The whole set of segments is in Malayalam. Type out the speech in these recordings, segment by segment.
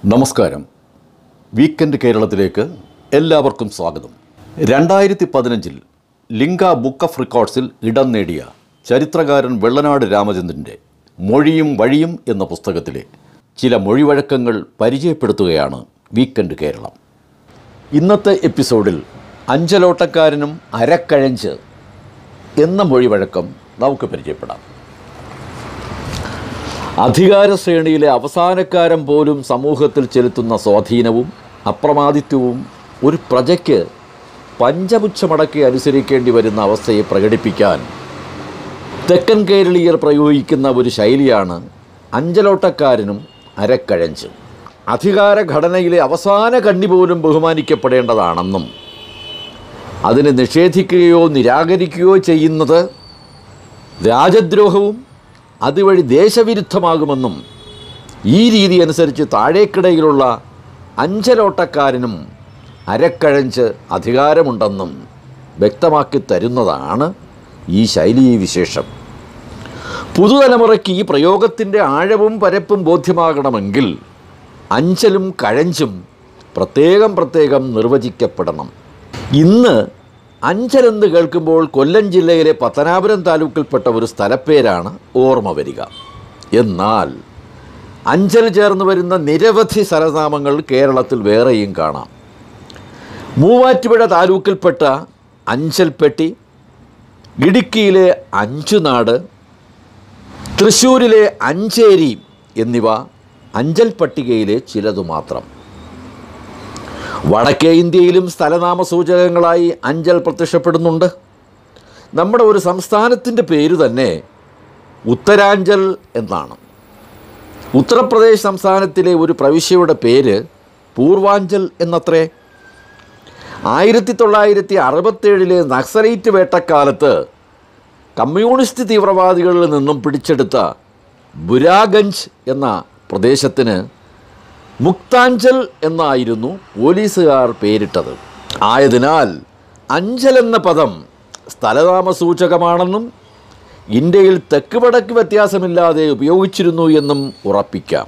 നമസ്കാരം വീക്കെൻഡ് കേരളത്തിലേക്ക് എല്ലാവർക്കും സ്വാഗതം രണ്ടായിരത്തി പതിനഞ്ചിൽ ലിങ്ക ബുക്ക് ഓഫ് റെക്കോർഡ്സിൽ ഇടം നേടിയ ചരിത്രകാരൻ വെള്ളനാട് രാമചന്ദ്രൻ്റെ മൊഴിയും വഴിയും എന്ന പുസ്തകത്തിലെ ചില മൊഴിവഴക്കങ്ങൾ പരിചയപ്പെടുത്തുകയാണ് വീക്കെൻഡ് കേരളം ഇന്നത്തെ എപ്പിസോഡിൽ അഞ്ചലോട്ടക്കാരനും അരക്കഴഞ്ച് എന്ന മൊഴിവഴക്കം നമുക്ക് പരിചയപ്പെടാം അധികാര ശ്രേണിയിലെ അവസാനക്കാരൻ പോലും സമൂഹത്തിൽ ചെലുത്തുന്ന സ്വാധീനവും അപ്രമാദിത്വവും ഒരു പ്രജയ്ക്ക് പഞ്ചപുച്ഛമടക്കി അനുസരിക്കേണ്ടി വരുന്ന അവസ്ഥയെ പ്രകടിപ്പിക്കാൻ തെക്കൻ കേരളീയർ പ്രയോഗിക്കുന്ന ഒരു ശൈലിയാണ് അഞ്ചലോട്ടക്കാരനും അരക്കഴഞ്ചും അധികാര ഘടനയിലെ അവസാന കണ്ണി പോലും ബഹുമാനിക്കപ്പെടേണ്ടതാണെന്നും അതിനെ നിഷേധിക്കുകയോ നിരാകരിക്കുകയോ ചെയ്യുന്നത് രാജദ്രോഹവും അതുവഴി ദേശവിരുദ്ധമാകുമെന്നും ഈ രീതി അനുസരിച്ച് താഴേക്കിടയിലുള്ള അഞ്ചലോട്ടക്കാരനും അരക്കഴഞ്ച് അധികാരമുണ്ടെന്നും വ്യക്തമാക്കി തരുന്നതാണ് ഈ ശൈലീ വിശേഷം പുതുതലമുറയ്ക്ക് ഈ പ്രയോഗത്തിൻ്റെ ആഴവും പരപ്പും ബോധ്യമാകണമെങ്കിൽ അഞ്ചലും കഴഞ്ചും പ്രത്യേകം പ്രത്യേകം നിർവചിക്കപ്പെടണം ഇന്ന് അഞ്ചലെന്ന് കേൾക്കുമ്പോൾ കൊല്ലം ജില്ലയിലെ പത്തനാപുരം താലൂക്കിൽപ്പെട്ട ഒരു സ്ഥലപ്പേരാണ് ഓർമ്മ വരിക എന്നാൽ അഞ്ചൽ ചേർന്ന് വരുന്ന നിരവധി സ്ഥലനാമങ്ങൾ കേരളത്തിൽ വേറെയും കാണാം മൂവാറ്റുപുഴ താലൂക്കിൽപ്പെട്ട അഞ്ചൽപ്പെട്ടി ഇടുക്കിയിലെ അഞ്ചുനാട് തൃശ്ശൂരിലെ അഞ്ചേരി എന്നിവ അഞ്ചൽ പട്ടികയിലെ ചിലതു മാത്രം വടക്കേ ഇന്ത്യയിലും സ്ഥലനാമ സൂചകങ്ങളായി അഞ്ചൽ പ്രത്യക്ഷപ്പെടുന്നുണ്ട് നമ്മുടെ ഒരു സംസ്ഥാനത്തിൻ്റെ പേര് തന്നെ ഉത്തരാഞ്ചൽ എന്നാണ് ഉത്തർപ്രദേശ് സംസ്ഥാനത്തിലെ ഒരു പ്രവിശ്യയുടെ പേര് പൂർവാഞ്ചൽ എന്നത്രേ ആയിരത്തി തൊള്ളായിരത്തി അറുപത്തേഴിലെ നക്സലൈറ്റ് വേട്ടക്കാലത്ത് കമ്മ്യൂണിസ്റ്റ് തീവ്രവാദികളിൽ നിന്നും പിടിച്ചെടുത്ത ബുരാഗഞ്ച് എന്ന പ്രദേശത്തിന് മുക്താഞ്ചൽ എന്നായിരുന്നു പോലീസുകാർ പേരിട്ടത് ആയതിനാൽ അഞ്ചൽ എന്ന പദം സ്ഥലനാമ സൂചകമാണെന്നും ഇന്ത്യയിൽ തെക്ക് വടക്ക് വ്യത്യാസമില്ലാതെ ഉപയോഗിച്ചിരുന്നു എന്നും ഉറപ്പിക്കാം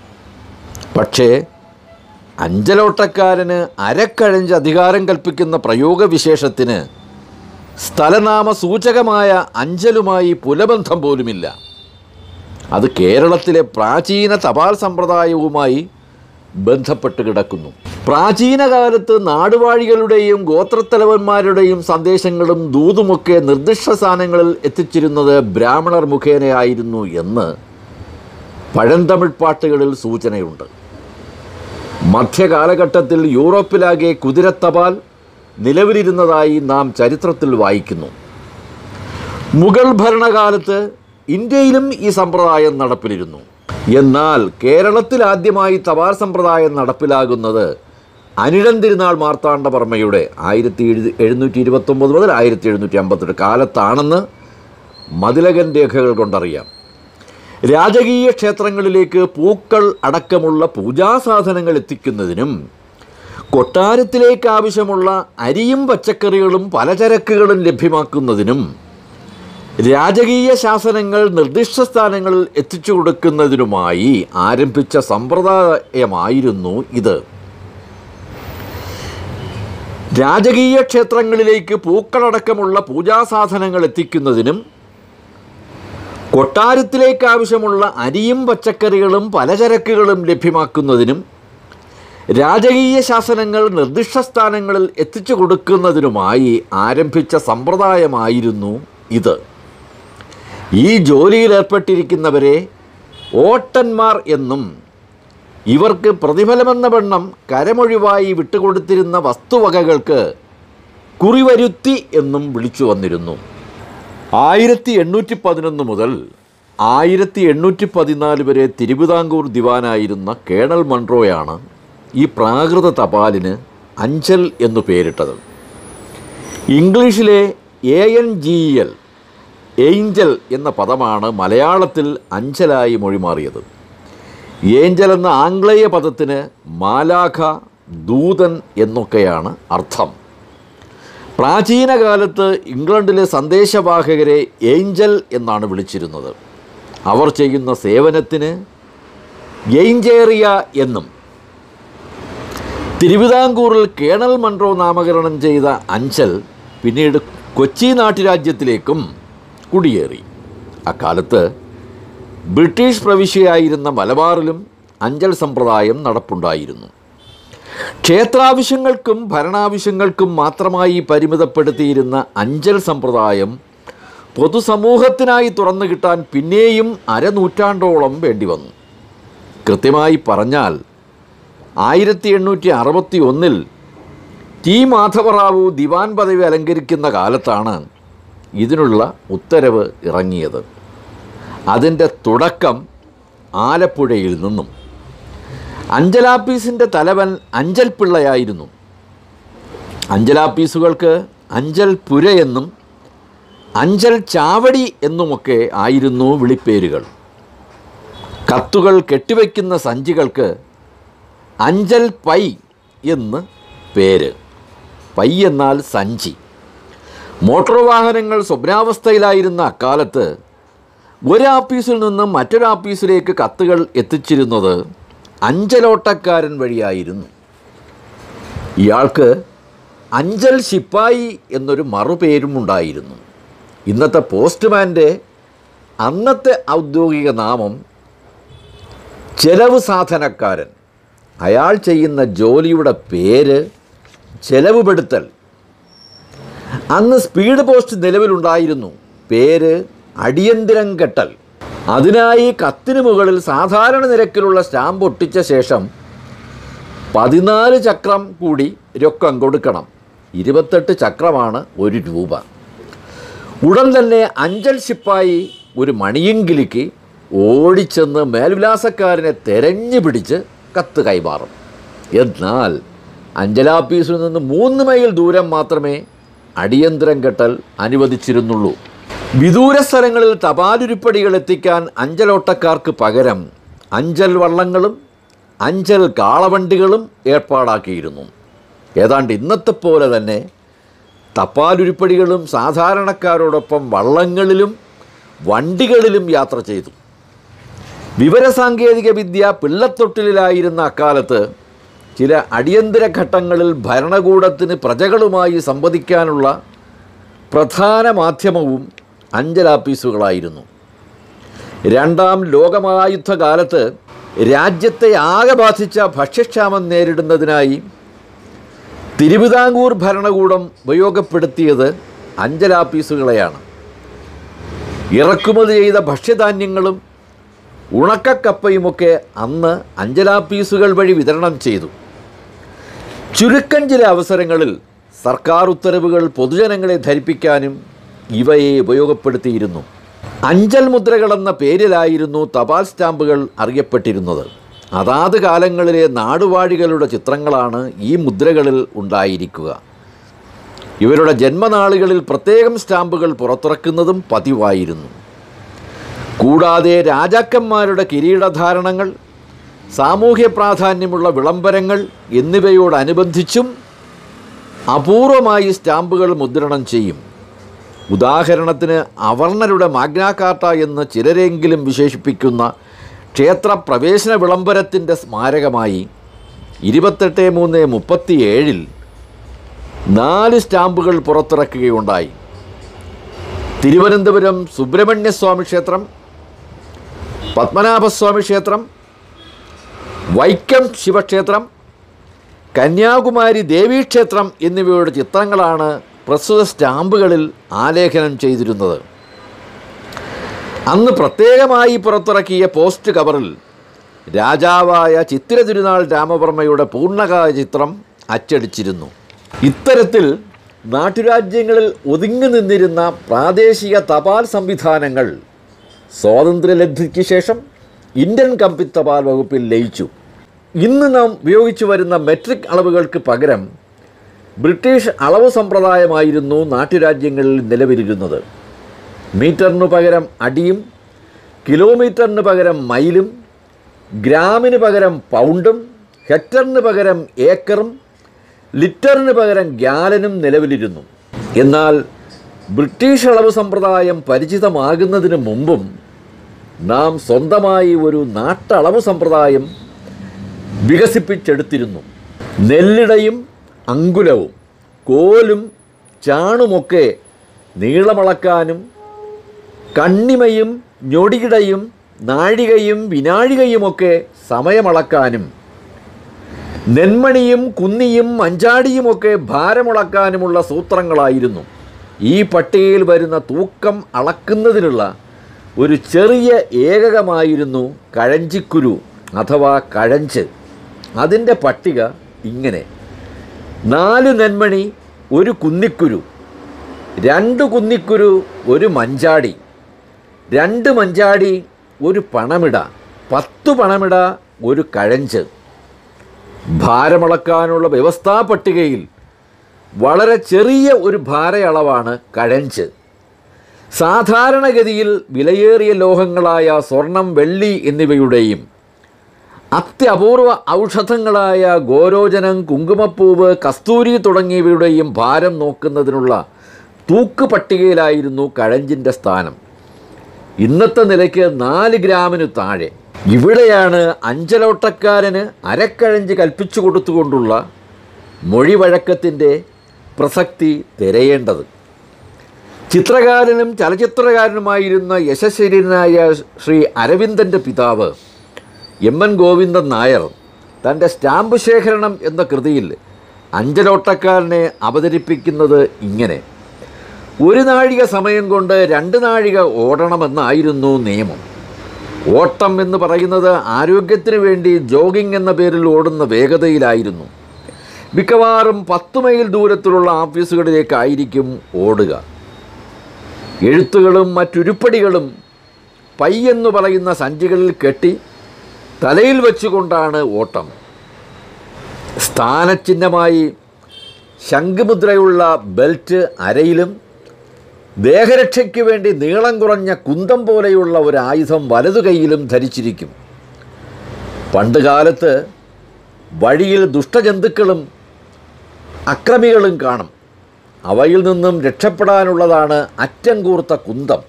പക്ഷേ അഞ്ചലോട്ടക്കാരന് അരക്കഴഞ്ച് അധികാരം കൽപ്പിക്കുന്ന പ്രയോഗവിശേഷത്തിന് സ്ഥലനാമ സൂചകമായ അഞ്ചലുമായി പുലബന്ധം പോലുമില്ല അത് കേരളത്തിലെ പ്രാചീന തപാൽ സമ്പ്രദായവുമായി ബന്ധപ്പെട്ട് കിടക്കുന്നു പ്രാചീന കാലത്ത് നാടുവാഴികളുടെയും ഗോത്രത്തലവന്മാരുടെയും സന്ദേശങ്ങളും ദൂതുമൊക്കെ നിർദ്ദിഷ്ട സ്ഥാനങ്ങളിൽ എത്തിച്ചിരുന്നത് ബ്രാഹ്മണർ മുഖേനയായിരുന്നു എന്ന് പഴന്തമിഴ് പാട്ടുകളിൽ സൂചനയുണ്ട് മധ്യകാലഘട്ടത്തിൽ യൂറോപ്പിലാകെ കുതിരത്തപാൽ നിലവിലിരുന്നതായി നാം ചരിത്രത്തിൽ വായിക്കുന്നു മുഗൾ ഭരണകാലത്ത് ഇന്ത്യയിലും ഈ സമ്പ്രദായം നടപ്പിലിരുന്നു എന്നാൽ കേരളത്തിൽ ആദ്യമായി തപാൽ സമ്പ്രദായം നടപ്പിലാകുന്നത് അനിഴം തിരുനാൾ മാർത്താണ്ഡവർമ്മയുടെ ആയിരത്തി എഴുന്നൂറ്റി ഇരുപത്തൊമ്പത് മുതൽ ആയിരത്തി എഴുന്നൂറ്റി അമ്പത്തെട്ട് കാലത്താണെന്ന് മതിലകൻ രേഖകൾ കൊണ്ടറിയാം രാജകീയ ക്ഷേത്രങ്ങളിലേക്ക് പൂക്കൾ അടക്കമുള്ള പൂജാസാധനങ്ങൾ എത്തിക്കുന്നതിനും കൊട്ടാരത്തിലേക്ക് ആവശ്യമുള്ള അരിയും പച്ചക്കറികളും പലചരക്കുകളും ലഭ്യമാക്കുന്നതിനും രാജകീയ ശാസനങ്ങൾ നിർദ്ദിഷ്ട സ്ഥാനങ്ങളിൽ എത്തിച്ചു കൊടുക്കുന്നതിനുമായി ആരംഭിച്ച സമ്പ്രദായമായിരുന്നു ഇത് രാജകീയ ക്ഷേത്രങ്ങളിലേക്ക് പൂക്കളടക്കമുള്ള പൂജാസാധനങ്ങൾ എത്തിക്കുന്നതിനും കൊട്ടാരത്തിലേക്ക് ആവശ്യമുള്ള അരിയും പച്ചക്കറികളും പലചരക്കുകളും ലഭ്യമാക്കുന്നതിനും രാജകീയ ശാസനങ്ങൾ നിർദ്ദിഷ്ട സ്ഥാനങ്ങളിൽ എത്തിച്ചു കൊടുക്കുന്നതിനുമായി ആരംഭിച്ച സമ്പ്രദായമായിരുന്നു ഇത് ഈ ജോലിയിലേർപ്പെട്ടിരിക്കുന്നവരെ ഓട്ടന്മാർ എന്നും ഇവർക്ക് പ്രതിഫലമെന്ന വണ്ണം കരമൊഴിവായി വിട്ടുകൊടുത്തിരുന്ന വസ്തുവകകൾക്ക് കുറിവരുത്തി എന്നും വിളിച്ചു വന്നിരുന്നു ആയിരത്തി എണ്ണൂറ്റി പതിനൊന്ന് മുതൽ ആയിരത്തി എണ്ണൂറ്റി പതിനാല് വരെ തിരുവിതാംകൂർ ദിവാനായിരുന്ന കേണൽ മൺട്രോയാണ് ഈ പ്രാകൃത തപാലിന് അഞ്ചൽ എന്നു പേരിട്ടത് ഇംഗ്ലീഷിലെ A N G L angel എന്ന പദമാണ് മലയാളത്തിൽ അഞ്ചലായി മൊഴിമാറിയത് ഏഞ്ചൽ എന്ന ആംഗ്ലേയ പദത്തിന് മാലാഖ ദൂതൻ എന്നൊക്കെയാണ് അർത്ഥം പ്രാചീന കാലത്ത് ഇംഗ്ലണ്ടിലെ സന്ദേശവാഹകരെ ഏഞ്ചൽ എന്നാണ് വിളിച്ചിരുന്നത് അവർ ചെയ്യുന്ന സേവനത്തിന് എയിഞ്ചേറിയ എന്നും തിരുവിതാംകൂറിൽ കേണൽ മൺട്രോ നാമകരണം ചെയ്ത അഞ്ചൽ പിന്നീട് കൊച്ചി നാട്ടുരാജ്യത്തിലേക്കും കുടിയേറി അക്കാലത്ത് ബ്രിട്ടീഷ് പ്രവിശ്യയായിരുന്ന മലബാറിലും അഞ്ചൽ സമ്പ്രദായം നടപ്പുണ്ടായിരുന്നു ക്ഷേത്രാവശ്യങ്ങൾക്കും ഭരണാവശ്യങ്ങൾക്കും മാത്രമായി പരിമിതപ്പെടുത്തിയിരുന്ന അഞ്ചൽ സമ്പ്രദായം പൊതുസമൂഹത്തിനായി തുറന്നു കിട്ടാൻ പിന്നെയും അരനൂറ്റാണ്ടോളം വേണ്ടി വന്നു കൃത്യമായി പറഞ്ഞാൽ ആയിരത്തി എണ്ണൂറ്റി അറുപത്തി ഒന്നിൽ ടി മാധവറാവു ദിവാൻ പദവി അലങ്കരിക്കുന്ന കാലത്താണ് ഇതിനുള്ള ഉത്തരവ് ഇറങ്ങിയത് അതിൻ്റെ തുടക്കം ആലപ്പുഴയിൽ നിന്നും അഞ്ചലാപ്പീസിൻ്റെ തലവൻ അഞ്ചൽ പിള്ളയായിരുന്നു അഞ്ചലാപ്പീസുകൾക്ക് അഞ്ചൽ പുര എന്നും അഞ്ചൽ ചാവടി എന്നുമൊക്കെ ആയിരുന്നു വിളിപ്പേരുകൾ കത്തുകൾ കെട്ടിവയ്ക്കുന്ന സഞ്ചികൾക്ക് അഞ്ചൽ പൈ എന്ന് പേര് പൈ എന്നാൽ സഞ്ചി മോട്ടോർ വാഹനങ്ങൾ സ്വപ്നാവസ്ഥയിലായിരുന്ന അക്കാലത്ത് ഒരു ആപ്പീസിൽ നിന്നും മറ്റൊരു ആപ്പീസിലേക്ക് കത്തുകൾ എത്തിച്ചിരുന്നത് അഞ്ചലോട്ടക്കാരൻ വഴിയായിരുന്നു ഇയാൾക്ക് അഞ്ചൽ ശിപ്പായി എന്നൊരു മറുപേരും ഉണ്ടായിരുന്നു ഇന്നത്തെ പോസ്റ്റ്മാൻ്റെ അന്നത്തെ ഔദ്യോഗിക നാമം ചെലവ് സാധനക്കാരൻ അയാൾ ചെയ്യുന്ന ജോലിയുടെ പേര് ചെലവുപെടുത്തൽ അന്ന് സ്പീഡ് പോസ്റ്റ് നിലവിലുണ്ടായിരുന്നു പേര് അടിയന്തിരം കെട്ടൽ അതിനായി കത്തിന് മുകളിൽ സാധാരണ നിരക്കിലുള്ള സ്റ്റാമ്പ് ഒട്ടിച്ച ശേഷം പതിനാല് ചക്രം കൂടി രൊക്കം കൊടുക്കണം ഇരുപത്തെട്ട് ചക്രമാണ് ഒരു രൂപ ഉടൻ തന്നെ അഞ്ചൽ ശിപ്പായി ഒരു മണിയെങ്കിലിക്ക് ഓടിച്ചെന്ന് മേൽവിലാസക്കാരനെ തെരഞ്ഞു പിടിച്ച് കത്ത് കൈമാറും എന്നാൽ അഞ്ചലാപ്പീസിൽ നിന്ന് മൂന്ന് മൈൽ ദൂരം മാത്രമേ അടിയന്തരം കെട്ടൽ അനുവദിച്ചിരുന്നുള്ളൂ വിദൂര സ്ഥലങ്ങളിൽ തപാലുരുപ്പടികൾ എത്തിക്കാൻ അഞ്ചലോട്ടക്കാർക്ക് പകരം അഞ്ചൽ വള്ളങ്ങളും അഞ്ചൽ കാളവണ്ടികളും ഏർപ്പാടാക്കിയിരുന്നു ഏതാണ്ട് ഇന്നത്തെ പോലെ തന്നെ തപാലുരുപ്പടികളും സാധാരണക്കാരോടൊപ്പം വള്ളങ്ങളിലും വണ്ടികളിലും യാത്ര ചെയ്തു വിവരസാങ്കേതിക വിദ്യ പിള്ളത്തൊട്ടിലായിരുന്ന അക്കാലത്ത് ചില അടിയന്തര ഘട്ടങ്ങളിൽ ഭരണകൂടത്തിന് പ്രജകളുമായി സംവദിക്കാനുള്ള പ്രധാന മാധ്യമവും അഞ്ചലാപ്പീസുകളായിരുന്നു രണ്ടാം ലോകമഹായുദ്ധകാലത്ത് രാജ്യത്തെ ആകെ ബാധിച്ച ഭക്ഷ്യക്ഷാമം നേരിടുന്നതിനായി തിരുവിതാംകൂർ ഭരണകൂടം ഉപയോഗപ്പെടുത്തിയത് അഞ്ചലാപ്പീസുകളെയാണ് ഇറക്കുമതി ചെയ്ത ഭക്ഷ്യധാന്യങ്ങളും ഉണക്കക്കപ്പയുമൊക്കെ അന്ന് അഞ്ചലാപ്പീസുകൾ വഴി വിതരണം ചെയ്തു ചുരുക്കം ചില അവസരങ്ങളിൽ സർക്കാർ ഉത്തരവുകൾ പൊതുജനങ്ങളെ ധരിപ്പിക്കാനും ഇവയെ ഉപയോഗപ്പെടുത്തിയിരുന്നു അഞ്ചൽ മുദ്രകളെന്ന പേരിലായിരുന്നു തപാൽ സ്റ്റാമ്പുകൾ അറിയപ്പെട്ടിരുന്നത് അതാത് കാലങ്ങളിലെ നാടുവാഴികളുടെ ചിത്രങ്ങളാണ് ഈ മുദ്രകളിൽ ഉണ്ടായിരിക്കുക ഇവരുടെ ജന്മനാളുകളിൽ പ്രത്യേകം സ്റ്റാമ്പുകൾ പുറത്തിറക്കുന്നതും പതിവായിരുന്നു കൂടാതെ രാജാക്കന്മാരുടെ കിരീടധാരണങ്ങൾ സാമൂഹ്യ പ്രാധാന്യമുള്ള വിളംബരങ്ങൾ എന്നിവയോടനുബന്ധിച്ചും അപൂർവമായി സ്റ്റാമ്പുകൾ മുദ്രണം ചെയ്യും ഉദാഹരണത്തിന് അവർണരുടെ മാഗ്നാകാർട്ട എന്ന് ചിലരെങ്കിലും വിശേഷിപ്പിക്കുന്ന ക്ഷേത്ര പ്രവേശന വിളംബരത്തിൻ്റെ സ്മാരകമായി ഇരുപത്തെട്ട് മൂന്ന് മുപ്പത്തി ഏഴിൽ നാല് സ്റ്റാമ്പുകൾ പുറത്തിറക്കുകയുണ്ടായി തിരുവനന്തപുരം സുബ്രഹ്മണ്യസ്വാമി ക്ഷേത്രം പത്മനാഭസ്വാമി ക്ഷേത്രം വൈക്കം ശിവക്ഷേത്രം കന്യാകുമാരി ദേവീക്ഷേത്രം എന്നിവയുടെ ചിത്രങ്ങളാണ് പ്രസ്തുത സ്റ്റാമ്പുകളിൽ ആലേഖനം ചെയ്തിരുന്നത് അന്ന് പ്രത്യേകമായി പുറത്തിറക്കിയ പോസ്റ്റ് കവറിൽ രാജാവായ ചിത്തിര തിരുനാൾ രാമവർമ്മയുടെ പൂർണ്ണകായ ചിത്രം അച്ചടിച്ചിരുന്നു ഇത്തരത്തിൽ നാട്ടുരാജ്യങ്ങളിൽ ഒതുങ്ങി നിന്നിരുന്ന പ്രാദേശിക തപാൽ സംവിധാനങ്ങൾ സ്വാതന്ത്ര്യലബ്ധിക്ക് ശേഷം ഇന്ത്യൻ കമ്പി തപാൽ വകുപ്പിൽ ലയിച്ചു ഇന്ന് നാം ഉപയോഗിച്ചു വരുന്ന മെട്രിക് അളവുകൾക്ക് പകരം ബ്രിട്ടീഷ് അളവ് സമ്പ്രദായമായിരുന്നു നാട്ടുരാജ്യങ്ങളിൽ നിലവിലിരുന്നത് മീറ്ററിനു പകരം അടിയും കിലോമീറ്ററിന് പകരം മൈലും ഗ്രാമിന് പകരം പൗണ്ടും ഹെക്ടറിന് പകരം ഏക്കറും ലിറ്ററിന് പകരം ഗ്യാലനും നിലവിലിരുന്നു എന്നാൽ ബ്രിട്ടീഷ് അളവ് സമ്പ്രദായം പരിചിതമാകുന്നതിന് മുമ്പും നാം സ്വന്തമായി ഒരു നാട്ടളവ് സമ്പ്രദായം വികസിപ്പിച്ചെടുത്തിരുന്നു നെല്ലിടയും അങ്കുലവും കോലും ചാണുമൊക്കെ നീളമളക്കാനും കണ്ണിമയും ഞൊടിയിടയും നാഴികയും വിനാഴികയുമൊക്കെ സമയമളക്കാനും നെന്മണിയും കുന്നിയും അഞ്ചാടിയുമൊക്കെ ഭാരമുളക്കാനുമുള്ള സൂത്രങ്ങളായിരുന്നു ഈ പട്ടികയിൽ വരുന്ന തൂക്കം അളക്കുന്നതിനുള്ള ഒരു ചെറിയ ഏകകമായിരുന്നു കഴഞ്ചിക്കുരു അഥവാ കഴഞ്ച് അതിൻ്റെ പട്ടിക ഇങ്ങനെ നാല് നെന്മണി ഒരു കുന്നിക്കുരു രണ്ട് കുന്നിക്കുരു ഒരു മഞ്ചാടി രണ്ട് മഞ്ചാടി ഒരു പണമിട പത്തു പണമിട ഒരു കഴഞ്ച് ഭാരമളക്കാനുള്ള വ്യവസ്ഥാ പട്ടികയിൽ വളരെ ചെറിയ ഒരു ഭാരയളവാണ് കഴഞ്ച് സാധാരണഗതിയിൽ വിലയേറിയ ലോഹങ്ങളായ സ്വർണം വെള്ളി എന്നിവയുടെയും അത്യപൂർവ ഔഷധങ്ങളായ ഗോരോചനം കുങ്കുമപ്പൂവ് കസ്തൂരി തുടങ്ങിയവയുടെയും ഭാരം നോക്കുന്നതിനുള്ള തൂക്ക് പട്ടികയിലായിരുന്നു കഴഞ്ചിൻ്റെ സ്ഥാനം ഇന്നത്തെ നിലയ്ക്ക് നാല് ഗ്രാമിനു താഴെ ഇവിടെയാണ് അഞ്ചലോട്ടക്കാരന് അരക്കഴഞ്ച് കൽപ്പിച്ചു കൊടുത്തുകൊണ്ടുള്ള മൊഴിവഴക്കത്തിൻ്റെ പ്രസക്തി തിരയേണ്ടത് ചിത്രകാരനും ചലച്ചിത്രകാരനുമായിരുന്ന യശസ്വരനായ ശ്രീ അരവിന്ദൻ്റെ പിതാവ് എം എൻ ഗോവിന്ദൻ നായർ തൻ്റെ സ്റ്റാമ്പ് ശേഖരണം എന്ന കൃതിയിൽ അഞ്ചലോട്ടക്കാരനെ അവതരിപ്പിക്കുന്നത് ഇങ്ങനെ ഒരു നാഴിക സമയം കൊണ്ട് രണ്ട് നാഴിക ഓടണമെന്നായിരുന്നു നിയമം ഓട്ടം എന്ന് പറയുന്നത് ആരോഗ്യത്തിന് വേണ്ടി ജോഗിംഗ് എന്ന പേരിൽ ഓടുന്ന വേഗതയിലായിരുന്നു മിക്കവാറും പത്ത് മൈൽ ദൂരത്തിലുള്ള ഓഫീസുകളിലേക്കായിരിക്കും ഓടുക എഴുത്തുകളും മറ്റുരുപ്പടികളും പൈ എന്ന് പറയുന്ന സഞ്ചികളിൽ കെട്ടി തലയിൽ വെച്ചുകൊണ്ടാണ് ഓട്ടം സ്ഥാനചിഹ്നമായി ശംഖുമുദ്രയുള്ള ബെൽറ്റ് അരയിലും ദേഹരക്ഷയ്ക്ക് വേണ്ടി നീളം കുറഞ്ഞ കുന്തം പോലെയുള്ള ഒരു ആയുധം വലതു കൈയിലും ധരിച്ചിരിക്കും പണ്ട് കാലത്ത് വഴിയിൽ ദുഷ്ടജന്തുക്കളും അക്രമികളും കാണും അവയിൽ നിന്നും രക്ഷപ്പെടാനുള്ളതാണ് അറ്റം കൂർത്ത കുന്തം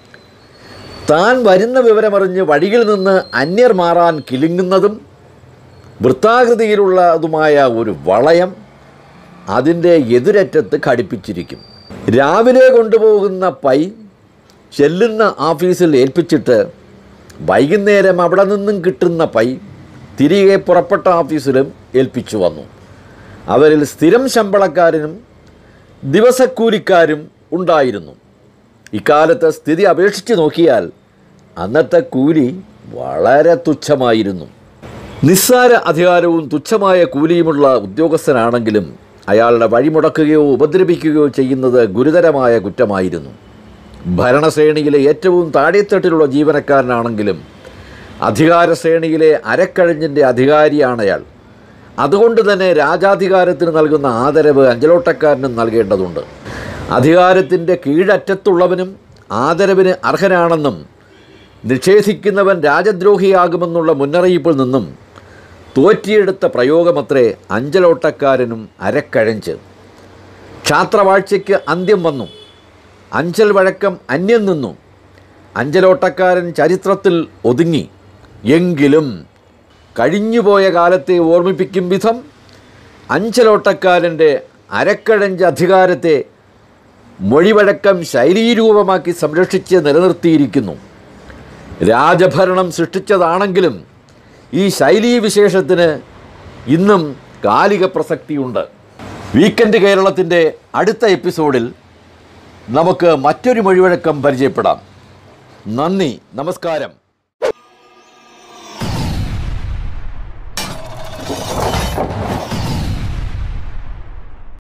താൻ വരുന്ന വിവരമറിഞ്ഞ് വഴിയിൽ നിന്ന് അന്യർ മാറാൻ കിലുങ്ങുന്നതും വൃത്താകൃതിയിലുള്ളതുമായ ഒരു വളയം അതിൻ്റെ എതിരറ്റത്ത് ഘടിപ്പിച്ചിരിക്കും രാവിലെ കൊണ്ടുപോകുന്ന പൈ ചെല്ലുന്ന ഓഫീസിൽ ഏൽപ്പിച്ചിട്ട് വൈകുന്നേരം അവിടെ നിന്നും കിട്ടുന്ന പൈ തിരികെ പുറപ്പെട്ട ഓഫീസിലും ഏൽപ്പിച്ചു വന്നു അവരിൽ സ്ഥിരം ശമ്പളക്കാരനും ദിവസക്കൂലിക്കാരും ഉണ്ടായിരുന്നു ഇക്കാലത്തെ സ്ഥിതി അപേക്ഷിച്ച് നോക്കിയാൽ അന്നത്തെ കൂലി വളരെ തുച്ഛമായിരുന്നു നിസ്സാര അധികാരവും തുച്ഛമായ കൂലിയുമുള്ള ഉദ്യോഗസ്ഥനാണെങ്കിലും അയാളുടെ വഴിമുടക്കുകയോ ഉപദ്രവിക്കുകയോ ചെയ്യുന്നത് ഗുരുതരമായ കുറ്റമായിരുന്നു ഭരണശ്രേണിയിലെ ഏറ്റവും താഴെത്തട്ടിലുള്ള ജീവനക്കാരനാണെങ്കിലും അധികാരശ്രേണിയിലെ അരക്കഴിഞ്ഞിൻ്റെ അധികാരിയാണയാൾ അതുകൊണ്ട് തന്നെ രാജാധികാരത്തിന് നൽകുന്ന ആദരവ് അഞ്ചലോട്ടക്കാരനും നൽകേണ്ടതുണ്ട് അധികാരത്തിൻ്റെ കീഴറ്റത്തുള്ളവനും ആദരവിന് അർഹനാണെന്നും നിഷേധിക്കുന്നവൻ രാജദ്രോഹിയാകുമെന്നുള്ള മുന്നറിയിപ്പിൽ നിന്നും തോറ്റിയെടുത്ത പ്രയോഗമത്രേ അഞ്ചലോട്ടക്കാരനും അരക്കഴഞ്ച് ക്ഷാത്രവാഴ്ചയ്ക്ക് അന്ത്യം വന്നു അഞ്ചൽ വഴക്കം അന്യം നിന്നു അഞ്ചലോട്ടക്കാരൻ ചരിത്രത്തിൽ ഒതുങ്ങി എങ്കിലും കഴിഞ്ഞുപോയ കാലത്തെ ഓർമ്മിപ്പിക്കും വിധം അഞ്ചലോട്ടക്കാരൻ്റെ അരക്കഴഞ്ച് അധികാരത്തെ മൊഴിവഴക്കം ശൈലീരൂപമാക്കി സംരക്ഷിച്ച് നിലനിർത്തിയിരിക്കുന്നു രാജഭരണം സൃഷ്ടിച്ചതാണെങ്കിലും ഈ ശൈലീ വിശേഷത്തിന് ഇന്നും കാലിക പ്രസക്തിയുണ്ട് വീക്കെൻഡ് കേരളത്തിൻ്റെ അടുത്ത എപ്പിസോഡിൽ നമുക്ക് മറ്റൊരു മൊഴിവഴക്കം പരിചയപ്പെടാം നന്ദി നമസ്കാരം